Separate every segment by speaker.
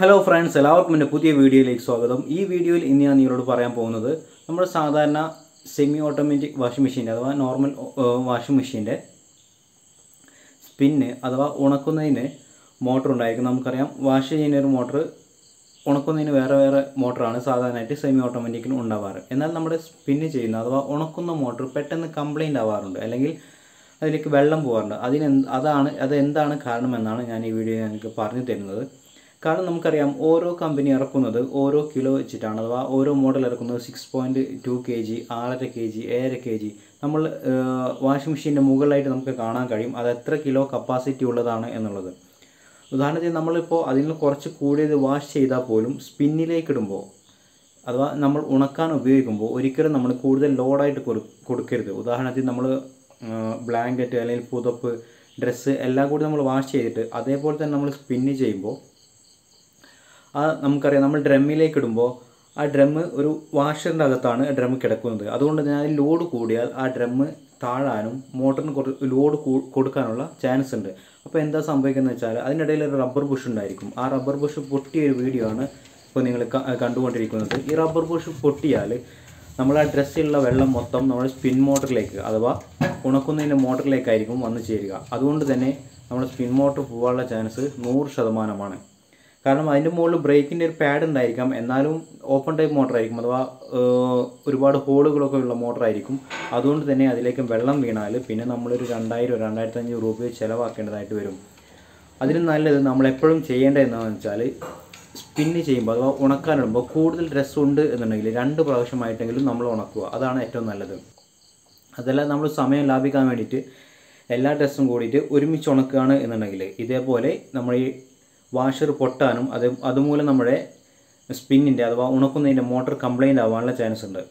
Speaker 1: hello friends എല്ലാവർക്കും എൻ്റെ പുതിയ വീഡിയോയിലേക്ക് സ്വാഗതം ഈ വീഡിയോയിൽ ഇന്ന് ഞാൻ നിങ്ങളോട് പറയാൻ പോകുന്നത് നമ്മുടെ സാധാരണ സെമി ഓട്ടോമാറ്റിക് വാഷിംഗ് മെഷീൻ്റെ അഥവാ നോർമൽ വാഷിംഗ് മെഷീൻ്റെ സ്പിന്ന് അഥവാ ഉണക്കുന്നതിന് മോട്ടർ ഉണ്ടായിരിക്കും നമുക്കറിയാം വാഷ് ചെയ്യുന്ന ഒരു മോട്ടർ ഉണക്കുന്നതിന് വേറെ വേറെ മോട്ടറാണ് സാധാരണയായിട്ട് സെമി ഓട്ടോമാറ്റിക്കിന് ഉണ്ടാവാറ് എന്നാൽ നമ്മുടെ സ്പിന്ന് ചെയ്യുന്ന അഥവാ ഉണക്കുന്ന മോട്ടർ പെട്ടെന്ന് കംപ്ലൈൻ്റ് ആവാറുണ്ട് അല്ലെങ്കിൽ അതിലേക്ക് വെള്ളം പോകാറുണ്ട് അതിന് എന്ത് അതാണ് അത് എന്താണ് കാരണമെന്നാണ് ഞാൻ ഈ വീഡിയോ നിങ്ങൾക്ക് പറഞ്ഞു തരുന്നത് കാരണം നമുക്കറിയാം ഓരോ കമ്പനി ഇറക്കുന്നത് ഓരോ കിലോ വെച്ചിട്ടാണ് അഥവാ ഓരോ മോഡൽ ഇറക്കുന്നത് six point two K G ആറര കെ ജി ഏഴര കെ ജി നമ്മൾ വാഷിംഗ് മെഷീൻ്റെ മുകളിലായിട്ട് നമുക്ക് കാണാൻ കഴിയും അത് എത്ര കിലോ കപ്പാസിറ്റി ഉള്ളതാണ് എന്നുള്ളത് ഉദാഹരണത്തിന് നമ്മളിപ്പോൾ അതിൽ നിന്ന് കുറച്ച് കൂടിയത് വാഷ് ചെയ്താൽ പോലും സ്പിന്നിലേക്ക് ഇടുമ്പോൾ അഥവാ നമ്മൾ ഉണക്കാൻ ഉപയോഗിക്കുമ്പോൾ ഒരിക്കലും നമ്മൾ കൂടുതൽ ലോഡായിട്ട് കൊടു കൊടുക്കരുത് ഉദാഹരണത്തിന് നമ്മൾ ബ്ലാങ്കറ്റ് അല്ലെങ്കിൽ പുതപ്പ് ഡ്രസ്സ് എല്ലാം കൂടി നമ്മൾ വാഷ് ചെയ്തിട്ട് അതേപോലെ തന്നെ നമ്മൾ സ്പിന്ന് ചെയ്യുമ്പോൾ ആ നമുക്കറിയാം നമ്മൾ ഡ്രമ്മിലേക്ക് ഇടുമ്പോൾ ആ ഡ്രമ്മ് ഒരു വാഷറിൻ്റെ അകത്താണ് ഡ്രമ്മ് കിടക്കുന്നത് അതുകൊണ്ട് തന്നെ അതിൽ ലോഡ് കൂടിയാൽ ആ ഡ്രമ്മ് താഴാനും മോട്ടറിന് കുറച്ച് ലോഡ് കൊടുക്കാനുള്ള ചാൻസ് ഉണ്ട് അപ്പോൾ എന്താ സംഭവിക്കുന്നത് വെച്ചാൽ അതിനിടയിൽ ഒരു റബ്ബർ ബുഷ് ഉണ്ടായിരിക്കും ആ റബ്ബർ ബുഷ് പൊട്ടിയ ഒരു വീഡിയോ ആണ് ഇപ്പോൾ നിങ്ങൾ കണ്ടുകൊണ്ടിരിക്കുന്നത് ഈ റബ്ബർ ബുഷ് പൊട്ടിയാൽ നമ്മൾ ആ ഡ്രസ്സിലുള്ള വെള്ളം മൊത്തം നമ്മുടെ സ്പിൻ മോട്ടറിലേക്ക് അഥവാ ഉണക്കുന്നതിൻ്റെ മോട്ടറിലേക്കായിരിക്കും വന്നു ചേരുക അതുകൊണ്ട് തന്നെ നമ്മുടെ സ്പിൻ മോട്ടർ പോകാനുള്ള ചാൻസ് നൂറ് ശതമാനമാണ് കാരണം അതിൻ്റെ മുകളിൽ ബ്രേക്കിൻ്റെ ഒരു പാഡ് ഉണ്ടായിരിക്കാം എന്നാലും ഓപ്പൺ ടൈപ്പ് മോട്ടർ ആയിരിക്കും അഥവാ ഒരുപാട് ഹോളുകളൊക്കെ ഉള്ള മോട്ടർ ആയിരിക്കും അതുകൊണ്ട് തന്നെ അതിലേക്ക് വെള്ളം വീണാൽ പിന്നെ നമ്മളൊരു രണ്ടായിരം രണ്ടായിരത്തി അഞ്ഞൂറ് രൂപ ചിലവാക്കേണ്ടതായിട്ട് വരും അതിന് നല്ലത് നമ്മൾ എപ്പോഴും ചെയ്യേണ്ടത് എന്താണെന്ന് വെച്ചാൽ സ്പിന്ന് ചെയ്യുമ്പോൾ അഥവാ ഉണക്കാനിടുമ്പോൾ കൂടുതൽ ഡ്രസ്സ് ഉണ്ട് എന്നുണ്ടെങ്കിൽ രണ്ട് പ്രാവശ്യമായിട്ടെങ്കിലും നമ്മൾ ഉണക്കുക അതാണ് ഏറ്റവും നല്ലത് അതല്ല നമ്മൾ സമയം ലാഭിക്കാൻ വേണ്ടിയിട്ട് എല്ലാ ഡ്രസ്സും കൂടിയിട്ട് ഒരുമിച്ച് ഉണക്കുകയാണ് എന്നുണ്ടെങ്കിൽ ഇതേപോലെ നമ്മൾ ഈ വാഷർ പൊട്ടാനും അത് അതുമൂലം നമ്മുടെ സ്പിന്നിൻ്റെ അഥവാ ഉണക്കുന്നതിൻ്റെ മോട്ടർ കംപ്ലൈൻ്റ് ആവാനുള്ള ചാൻസ് ഉണ്ട്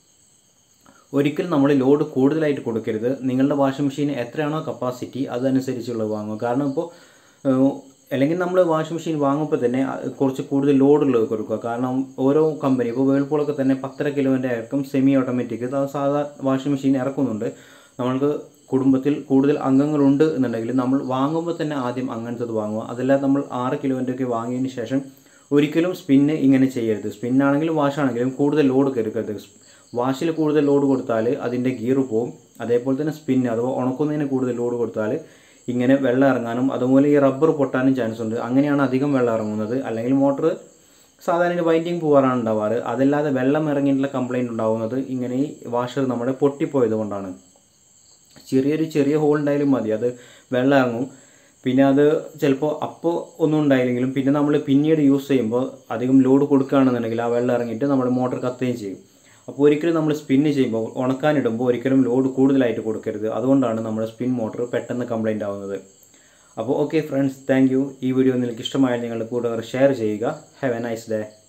Speaker 1: ഒരിക്കലും നമ്മൾ ലോഡ് കൂടുതലായിട്ട് കൊടുക്കരുത് നിങ്ങളുടെ വാഷിംഗ് മെഷീൻ എത്രയാണോ കപ്പാസിറ്റി അതനുസരിച്ചുള്ളത് വാങ്ങുക കാരണം ഇപ്പോൾ അല്ലെങ്കിൽ നമ്മൾ വാഷിംഗ് മെഷീൻ വാങ്ങുമ്പോൾ തന്നെ കുറച്ച് കൂടുതൽ ലോഡുള്ളത് കൊടുക്കുക കാരണം ഓരോ കമ്പനി ഇപ്പോൾ വേൾപൂളൊക്കെ തന്നെ പത്തര കിലോൻ്റെ ആയിരിക്കും സെമി ഓട്ടോമാറ്റിക് സാധാ വാഷിംഗ് മെഷീൻ ഇറക്കുന്നുണ്ട് നമ്മൾക്ക് കുടുംബത്തിൽ കൂടുതൽ അംഗങ്ങളുണ്ട് എന്നുണ്ടെങ്കിൽ നമ്മൾ വാങ്ങുമ്പോൾ തന്നെ ആദ്യം അങ്ങനത്തത് വാങ്ങുക അതല്ലാതെ നമ്മൾ ആറ് കിലോൻ്റെ ഒക്കെ വാങ്ങിയതിന് ശേഷം ഒരിക്കലും സ്പിന്ന് ഇങ്ങനെ ചെയ്യരുത് സ്പിന്നാണെങ്കിലും വാഷാണെങ്കിലും കൂടുതൽ ലോഡ് കരുതരുത് വാഷിൽ കൂടുതൽ ലോഡ് കൊടുത്താൽ അതിൻ്റെ ഗിയർ പോവും അതേപോലെ തന്നെ സ്പിന്ന് അഥവാ ഉണക്കുന്നതിന് കൂടുതൽ ലോഡ് കൊടുത്താൽ ഇങ്ങനെ വെള്ളം ഇറങ്ങാനും അതുപോലെ ഈ റബ്ബർ പൊട്ടാനും ചാൻസ് ഉണ്ട് അങ്ങനെയാണ് അധികം വെള്ളം ഇറങ്ങുന്നത് അല്ലെങ്കിൽ മോട്ടർ സാധാരണ വൈൻഡിങ് പോകാറാണ് ഉണ്ടാവാറ് അതല്ലാതെ വെള്ളം ഇറങ്ങിയിട്ടുള്ള കംപ്ലയിൻറ്റ് ഉണ്ടാകുന്നത് ഇങ്ങനെ ഈ വാഷർ നമ്മുടെ പൊട്ടിപ്പോയത് കൊണ്ടാണ് ചെറിയൊരു ചെറിയ ഹോൾ ഉണ്ടായാലും മതി അത് വെള്ളം ഇറങ്ങും പിന്നെ അത് ചിലപ്പോൾ അപ്പോൾ ഒന്നും ഉണ്ടായില്ലെങ്കിലും പിന്നെ നമ്മൾ പിന്നീട് യൂസ് ചെയ്യുമ്പോൾ അധികം ലോഡ് കൊടുക്കുകയാണെന്നുണ്ടെങ്കിൽ ആ വെള്ളം ഇറങ്ങിയിട്ട് നമ്മുടെ മോട്ടർ കത്തുകയും ചെയ്യും അപ്പോൾ ഒരിക്കലും നമ്മൾ സ്പിന്ന് ചെയ്യുമ്പോൾ ഉണക്കാനിടുമ്പോൾ ഒരിക്കലും ലോഡ് കൂടുതലായിട്ട് കൊടുക്കരുത് അതുകൊണ്ടാണ് നമ്മുടെ സ്പിൻ മോട്ടർ പെട്ടെന്ന് കംപ്ലൈൻ്റ് ആവുന്നത് അപ്പോൾ ഓക്കെ ഫ്രണ്ട്സ് താങ്ക് യു ഈ വീഡിയോ നിങ്ങൾക്ക് ഇഷ്ടമായാൽ നിങ്ങളുടെ കൂട്ടുകാർ ഷെയർ ചെയ്യുക ഹാവ് എ നൈസ് ഡേ